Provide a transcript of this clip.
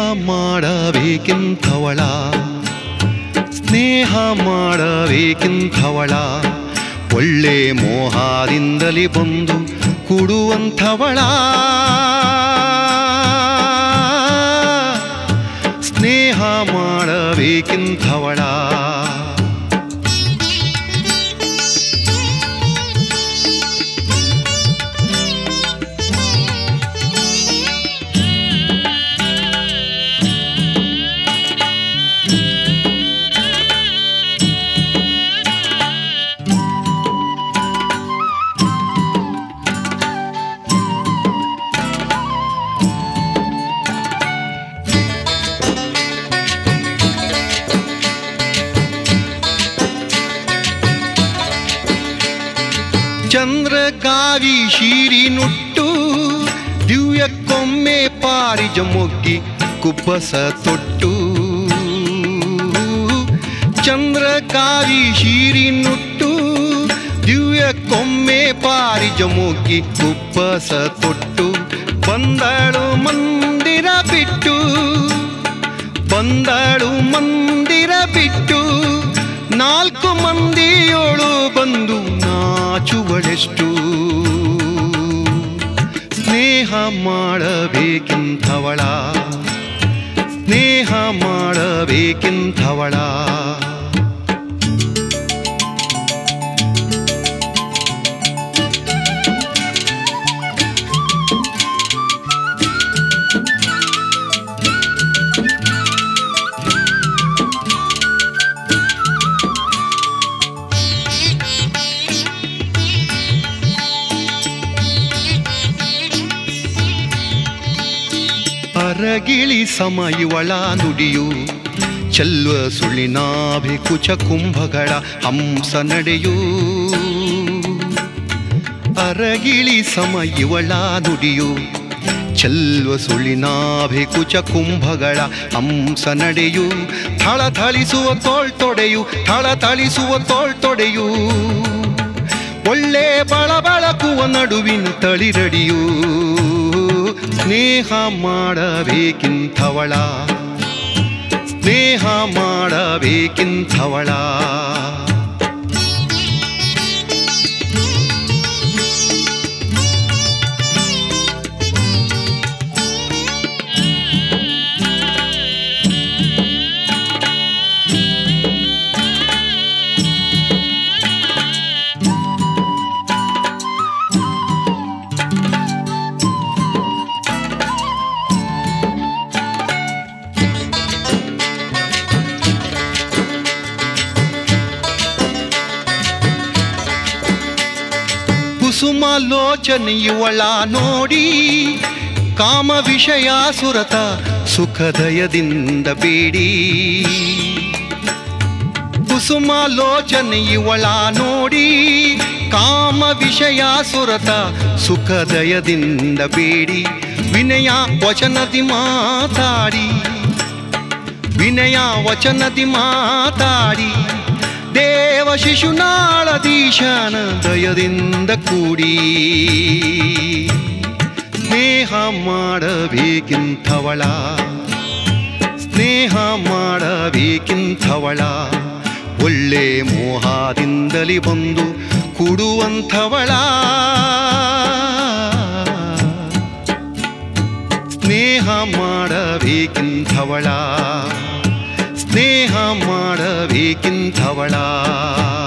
ಮಾಡಬೇಕಿಂಥವಳ ಸ್ನೇಹ ಮಾಡಬೇಕಿಂಥವಳ ಒಳ್ಳೆ ಮೋಹದಿಂದಲೇ ಬಂದು ಕೊಡುವಂಥವಳ ಸ್ನೇಹ ಮಾಡಬೇಕಿಂಥವಳ ಚಂದ್ರಗಾವಿ ಶೀರಿ ನುಟ್ಟು ದಿವ್ಯಕ್ಕೊಮ್ಮೆ ಪಾರಿಜ ಮೊಗ್ಗಿ ಕುಬ್ಬಸ ತೊಟ್ಟು ಚಂದ್ರಗಾವಿ ಶೀರಿ ನುಟ್ಟು ದಿವ್ಯಕ್ಕೊಮ್ಮೆ ಪಾರಿಜ ಮೊಗ್ಗಿ ಕುಬ್ಬಸ ತೊಟ್ಟು ಬಂದಳು ಮಂದಿರ ಬಿಟ್ಟು ಬಂದಳು ಮಂದಿರ ಬಿಟ್ಟು ನಾಲ್ಕು ಮಂದಿಯೋಳು ಬಂದು ನಾಚುವಳೆಷ್ಟು ಸ್ನೇಹ ಮಾಡಬೇಕಿಂಥವಳ ಸ್ನೇಹ ಮಾಡಬೇಕಿಂಥವಳ ಅರಗಿಳಿ ಸಮ ಇವಳ ನುಡಿಯು ಚೆಲ್ವ ಸುಳಿನಾಭಿ ಕುಚ ಕುಂಭಗಳ ಹಂಸ ನಡೆಯೂ ಅರಗಿಳಿ ಸಮ ಇವಳ ನುಡಿಯು ಚೆಲ್ವ ಸುಳಿನಾಭಿ ಕುಚ ಕುಂಭಗಳ ಹಂಸ ನಡೆಯು ಥಳಥಳಿಸುವ ತೋಳ್ತೊಡೆಯು ಥಳಥಳಿಸುವ ತೋಳ್ತೊಡೆಯು ಒಳ್ಳೆ ಬಳಬಳಕುವ ನಡುವಿನ ತಳಿರಡಿಯೂ ಸ್ನೇಹ ಮಾಡಬೇಕಿಂಥವಳ ಸ್ನೇಹ ಮಾಡಬೇಕಿಂಥವಳ ಕುಸುಮಾಲೋಚನೆಯುವಳ ನೋಡಿ ಕಾಮ ವಿಷಯ ಸುರತ ಸುಖದಯದಿಂದ ಬೇಡಿ ಕುಸುಮಾಲೋಚನೆಯುವಳ ನೋಡಿ ಕಾಮ ವಿಷಯ ಸುರತ ಸುಖದಯದಿಂದ ಬೇಡಿ ವಿನಯ ವಚನದಿ ಮಾತಾಡಿ ವಿನಯ ವಚನದಿ ಮಾತಾಡಿ ದೇವ ಶಿಶುನಾಳದೀಶನ ದಯದಿಂದ ಕೂಡಿ ಸ್ನೇಹ ಮಾಡಬೇಕಿಂಥವಳ ಸ್ನೇಹ ಮಾಡಬೇಕಿಂಥವಳ ಒಳ್ಳೆ ಮೋಹದಿಂದಲೇ ಬಂದು ಕೂಡುವಂಥವಳ ಸ್ನೇಹ ಮಾಡಬೇಕಿಂಥವಳ ಸ್ನೇಹ ಮಾಡಬೇಕಿಂಥವಳ